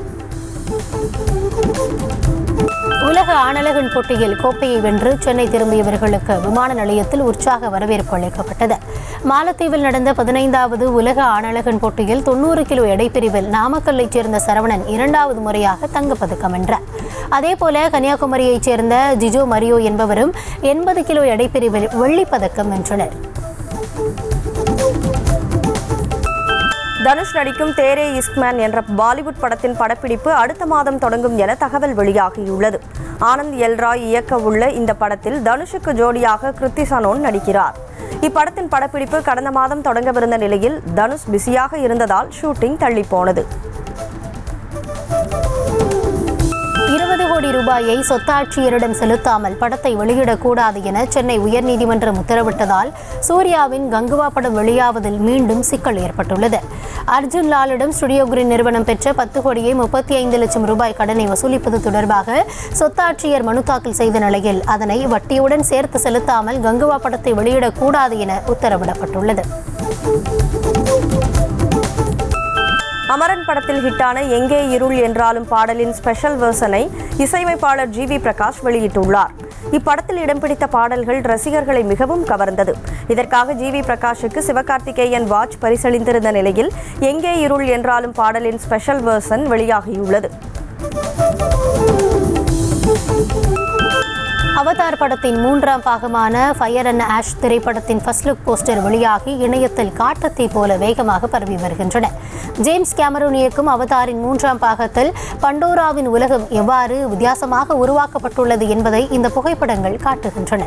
உலக ஆணழகன் போட்டியில் கோப்பையை வென்று சென்னை திரும்பியவர்களுக்கு விமான நிலையத்தில் உற்சாக வரவேற்பு அளிக்கப்பட்டது மாலத்தீவில் நடந்த பதினைந்தாவது உலக ஆணழகன் போட்டியில் தொண்ணூறு கிலோ எடைப்பிரிவில் நாமக்கல்லைச் சேர்ந்த சரவணன் இரண்டாவது முறையாக தங்கப்பதக்கம் வென்றார் அதேபோல கன்னியாகுமரியைச் சேர்ந்த ஜிஜோ மரியோ என்பவரும் எண்பது கிலோ எடைப்பிரிவில் வெள்ளிப் பதக்கம் வென்றனர் தனுஷ் நடிக்கும் தேரே இஸ்க்மேன் என்ற பாலிவுட் படத்தின் படப்பிடிப்பு அடுத்த மாதம் தொடங்கும் என தகவல் வெளியாகியுள்ளது ஆனந்த் எல் ராய் இயக்க உள்ள இந்த படத்தில் தனுஷுக்கு ஜோடியாக கிருத்தி சனோன் நடிக்கிறார் இப்படத்தின் படப்பிடிப்பு கடந்த மாதம் தொடங்கவிருந்த நிலையில் தனுஷ் பிஸியாக இருந்ததால் ஷூட்டிங் தள்ளிப்போனது இருபது கோடி ரூபாயை சொத்தாட்சியரிடம் செலுத்தாமல் படத்தை வெளியிடக்கூடாது என சென்னை உயர்நீதிமன்றம் உத்தரவிட்டதால் சூர்யாவின் கங்குவா படம் வெளியாவதில் மீண்டும் சிக்கல் ஏற்பட்டுள்ளது அர்ஜுன் லாலிடம் ஸ்டுடியோ கிரீன் நிறுவனம் பெற்ற பத்து கோடியே முப்பத்தி ஐந்து லட்சம் ரூபாய் கடனை வசூலிப்பது தொடர்பாக சொத்தாட்சியர் மனு தாக்கல் செய்த நிலையில் அதனை வட்டியுடன் சேர்த்து செலுத்தாமல் கங்குவா படத்தை வெளியிடக்கூடாது என உத்தரவிடப்பட்டுள்ளது அமரன் படத்தில் ஹிட்டான எங்கே இருள் என்றாலும் பாடலின் ஸ்பெஷல் வெர்சனை இசையமைப்பாளர் ஜி வி பிரகாஷ் வெளியிட்டுள்ளார் இப்படத்தில் இடம் பிடித்த பாடல்கள் ரசிகர்களை மிகவும் கவர்ந்தது இதற்காக ஜி வி பிரகாஷுக்கு சிவகார்த்திகேயன் வாட்ச் பரிசளித்திருந்த நிலையில் எங்கே இருள் என்றாலும் பாடலின் ஸ்பெஷல் வெர்சன் வெளியாகியுள்ளது அவதார் படத்தின் மூன்றாம் பாகமான ஃபயர் அண்ட் ஆஷ் திரைப்படத்தின் ஃபர்ஸ்ட் லுக் போஸ்டர் வெளியாகி இணையத்தில் காட்டத்தை போல வேகமாக பரவி வருகின்றன ஜேம்ஸ் கேமரூன் இயக்கும் அவதாரின் மூன்றாம் பாகத்தில் பண்டோராவின் உலகம் எவ்வாறு வித்தியாசமாக உருவாக்கப்பட்டுள்ளது என்பதை இந்த புகைப்படங்கள் காட்டுகின்றன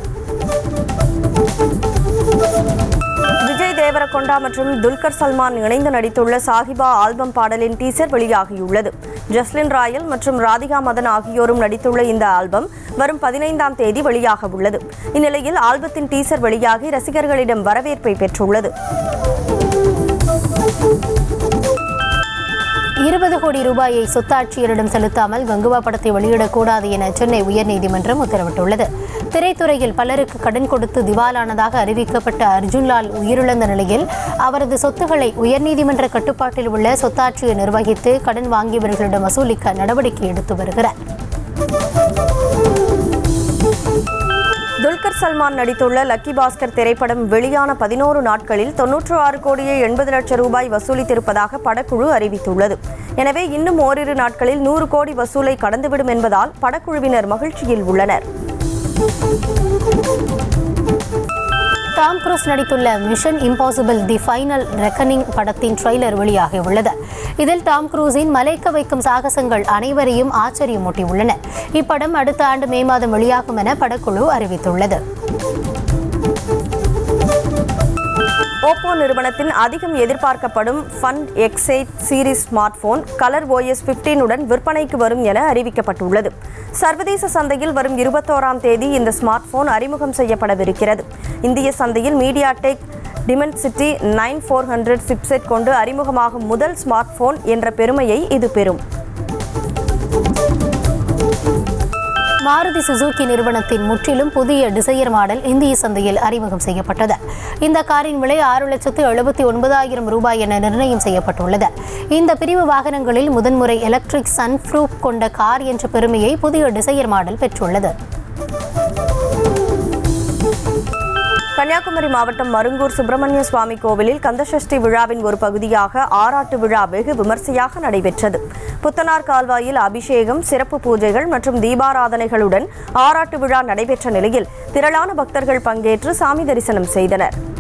விஜய் தேவரகொண்டா மற்றும் துல்கர் சல்மான் இணைந்து நடித்துள்ள சாஹிபா ஆல்பம் பாடலின் டீசர் வெளியாகியுள்ளது ஜஸ்லின் ராயல் மற்றும் ராதிகா மதன் ஆகியோரும் நடித்துள்ள இந்த ஆல்பம் வரும் பதினைந்தாம் தேதி வெளியாக உள்ளது இந்நிலையில் ஆல்பத்தின் டீசர் வெளியாகி ரசிகர்களிடம் வரவேற்பை பெற்றுள்ளது இருபது கோடி ரூபாயை சொத்தாட்சியரிடம் செலுத்தாமல் கங்குவா படத்தை வெளியிடக்கூடாது என சென்னை உயர்நீதிமன்றம் உத்தரவிட்டுள்ளது திரைத்துறையில் பலருக்கு கடன் கொடுத்து திவாலானதாக அறிவிக்கப்பட்ட அர்ஜுன்லால் உயிரிழந்த நிலையில் அவரது சொத்துக்களை உயர்நீதிமன்ற கட்டுப்பாட்டில் உள்ள சொத்தாட்சியர் நிர்வகித்து கடன் வாங்கியவர்களிடம் வசூலிக்க நடவடிக்கை எடுத்து வருகிறார் துல்கர் சல்மான் நடித்துள்ள லக்கி பாஸ்கர் திரைப்படம் வெளியான பதினோரு நாட்களில் தொன்னூற்று ஆறு கோடியே எண்பது லட்சம் ரூபாய் வசூலித்திருப்பதாக படக்குழு அறிவித்துள்ளது எனவே இன்னும் ஓரிரு நாட்களில் நூறு கோடி வசூலை கடந்துவிடும் என்பதால் படக்குழுவினர் மகிழ்ச்சியில் உள்ளனர் டாம் குரூஸ் நடித்துள்ள Mission Impossible the Final Reckoning படத்தின் ட்ரெய்லர் வெளியாகியுள்ளது இதில் டாம் குரூஸின் மலைக்க வைக்கும் சாகசங்கள் அனைவரையும் ஆச்சரியமூட்டியுள்ளன இப்படம் அடுத்த ஆண்டு மே மாதம் வெளியாகும் என படக்குழு அறிவித்துள்ளது ஓப்போ நிறுவனத்தின் அதிகம் எதிர்பார்க்கப்படும் Find X eight series smart phone Color OS உடன் விற்பனைக்கு வரும் என அறிவிக்கப்பட்டுள்ளது சர்வதேச சந்தையில் வரும் இருபத்தோராம் தேதி இந்த ஸ்மார்ட் போன் அறிமுகம் செய்யப்படவிருக்கிறது இந்திய சந்தையில் MediaTek Dimensity nine four hundred chipset கொண்டு அறிமுகமாகும் முதல் ஸ்மார்ட் போன் என்ற பெருமையை இது பெறும் மாருதி சுசுகி நிறுவனத்தின் முற்றிலும் புதிய டிசையர் மாடல் இந்திய சந்தையில் அறிமுகம் செய்யப்பட்டது இந்த காரின் விலை ஆறு லட்சத்து எழுபத்தி ஒன்பதாயிரம் ரூபாய் என நிர்ணயம் செய்யப்பட்டுள்ளது இந்த பிரிவு வாகனங்களில் முதன்முறை எலக்ட்ரிக் சன்ஃப்ரூப் கொண்ட கார் என்ற பெருமையை புதிய டிசையர் மாடல் பெற்றுள்ளது கன்னியாகுமரி மாவட்டம் மருங்கூர் சுப்பிரமணிய சுவாமி கோவிலில் கந்தசஷ்டி விழாவின் ஒரு பகுதியாக ஆராட்டு விழா வெகு விமர்சையாக நடைபெற்றது புத்தனார் கால்வாயில் அபிஷேகம் சிறப்பு பூஜைகள் மற்றும் தீபாராதனைகளுடன் ஆராட்டு விழா நடைபெற்ற நிலையில் திரளான பக்தர்கள் பங்கேற்று சாமி தரிசனம் செய்தனர்